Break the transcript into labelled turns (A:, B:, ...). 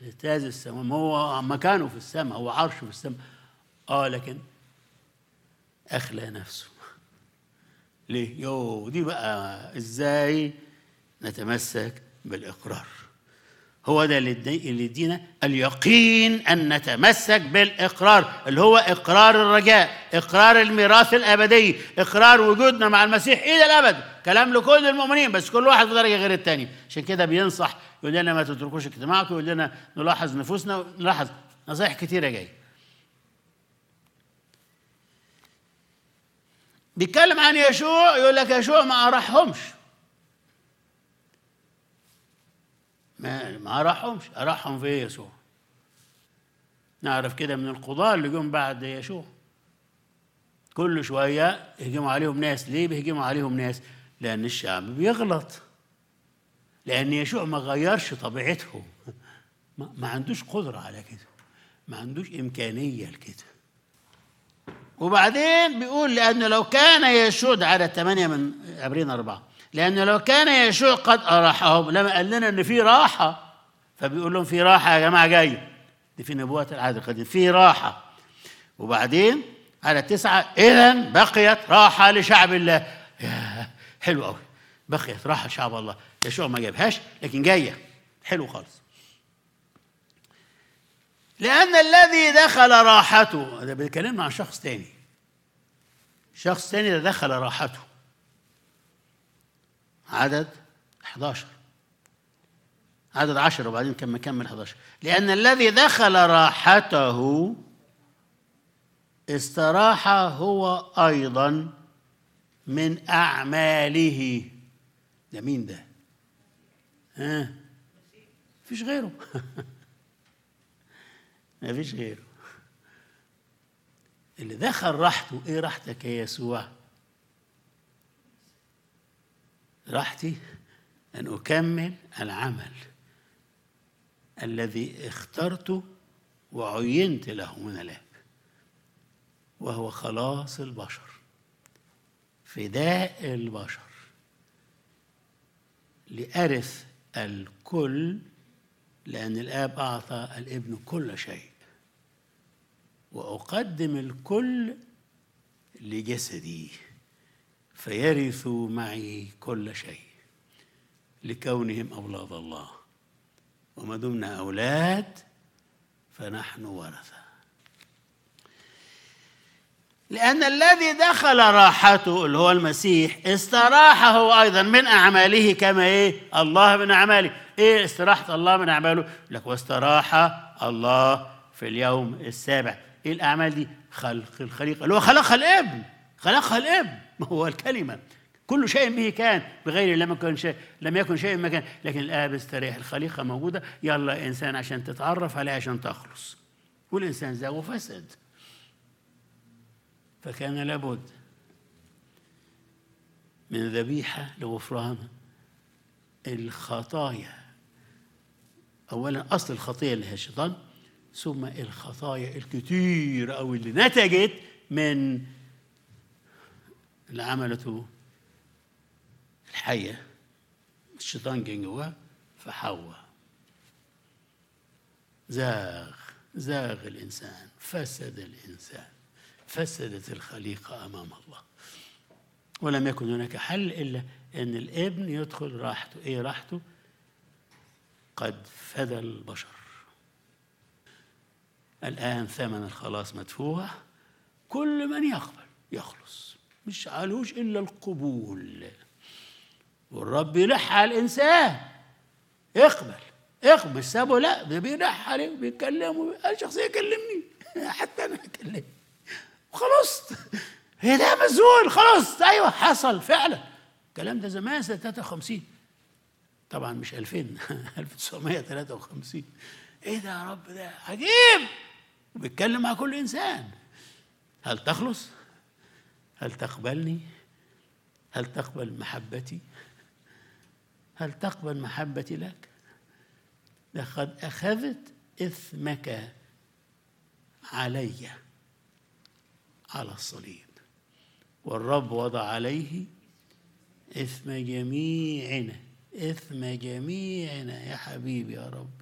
A: اهتاز السماء ما هو مكانه في السماء هو عرشه في السماء اه لكن اخلى نفسه ليه يو دي بقى ازاي نتمسك بالاقرار هو ده اللي يدي- اللي يدينا اليقين ان نتمسك بالاقرار اللي هو اقرار الرجاء اقرار الميراث الابدي اقرار وجودنا مع المسيح الى الابد كلام لكل المؤمنين بس كل واحد في درجه غير الثاني عشان كده بينصح يقول لنا ما تتركوش اجتماعكم يقول لنا نلاحظ نفوسنا نلاحظ نصائح كتيره جايه بيتكلم عن يشوع يقول لك يشوع ما أراحهمش ما ما أراحهمش أراحهم في إيه يسوع نعرف كده من القضاة اللي جم بعد يشوع كل شوية يهجموا عليهم ناس ليه بيهجموا عليهم ناس لأن الشعب بيغلط لأن يشوع ما غيرش طبيعته ما, ما عندوش قدرة على كده ما عندوش إمكانية لكده وبعدين بيقول لأنه لو كان يشوع ده عدد ثمانية من عبرين أربعة لأنه لو كان يشوع قد أراحهم لما قال لنا إن في راحة فبيقول لهم في راحة يا جماعة جاية دي في نبوات العهد القديم في راحة وبعدين على تسعة إذا بقيت راحة لشعب الله يا حلو قوي بقيت راحة لشعب الله يشوع ما جابهاش لكن جاية حلو خالص لأن الذي دخل راحته ده بيكلمنا عن شخص تاني شخص تاني ده دخل راحته عدد 11 عدد 10 وبعدين كم كمل 11 لأن الذي دخل راحته استراح هو أيضا من أعماله ده مين ده؟ ها؟ مفيش غيره ما فيش غيره اللي دخل راحته ايه راحتك يا يسوع راحتي ان اكمل العمل الذي اخترته وعينت له من الاب وهو خلاص البشر فداء البشر لأرث الكل لأن الآب أعطى الابن كل شيء وأقدم الكل لجسدي فيرثوا معي كل شيء لكونهم أولاد الله وما دمنا أولاد فنحن ورثة لأن الذي دخل راحته اللي هو المسيح استراح هو أيضا من أعماله كما إيه الله من أعماله إيه استراحة الله من أعماله لك واستراح الله في اليوم السابع إيه الأعمال دي خلق الخليقة اللي هو خلقها الابن خلقها الابن ما هو الكلمة كل شيء به كان بغير لم يكن شيء لم يكن شيء ما كان لكن الآب استريح الخليقة موجودة يلا إنسان عشان تتعرف عليه عشان تخلص والإنسان زاغ وفسد فكان لابد من ذبيحة لغفران الخطايا أولا أصل الخطية اللي هي الشيطان ثم الخطايا الكتير أو اللي نتجت من اللي عملته الحية الشيطان كان جواه فحواء زاغ زاغ الإنسان فسد الإنسان فسدت الخليقة أمام الله ولم يكن هناك حل إلا أن الابن يدخل راحته إيه راحته قد فدى البشر الآن ثمن الخلاص مدفوع كل من يقبل يخلص مش علوش إلا القبول والرب يلح على الإنسان اقبل اقبل مش سابه لا ده بيلح عليه بيتكلم قال شخصية كلمني حتى أنا أكلم وخلصت هي ده مزول خلاص ايوه حصل فعلا الكلام ده زمان سنه 53 طبعا مش 2000 1953 ايه ده يا رب ده عجيب وبيتكلم مع كل انسان هل تخلص هل تقبلني هل تقبل محبتي هل تقبل محبتي لك لقد اخذت اثمك عليّ على الصليب والرب وضع عليه إثم جميعنا إثم جميعنا يا حبيبي يا رب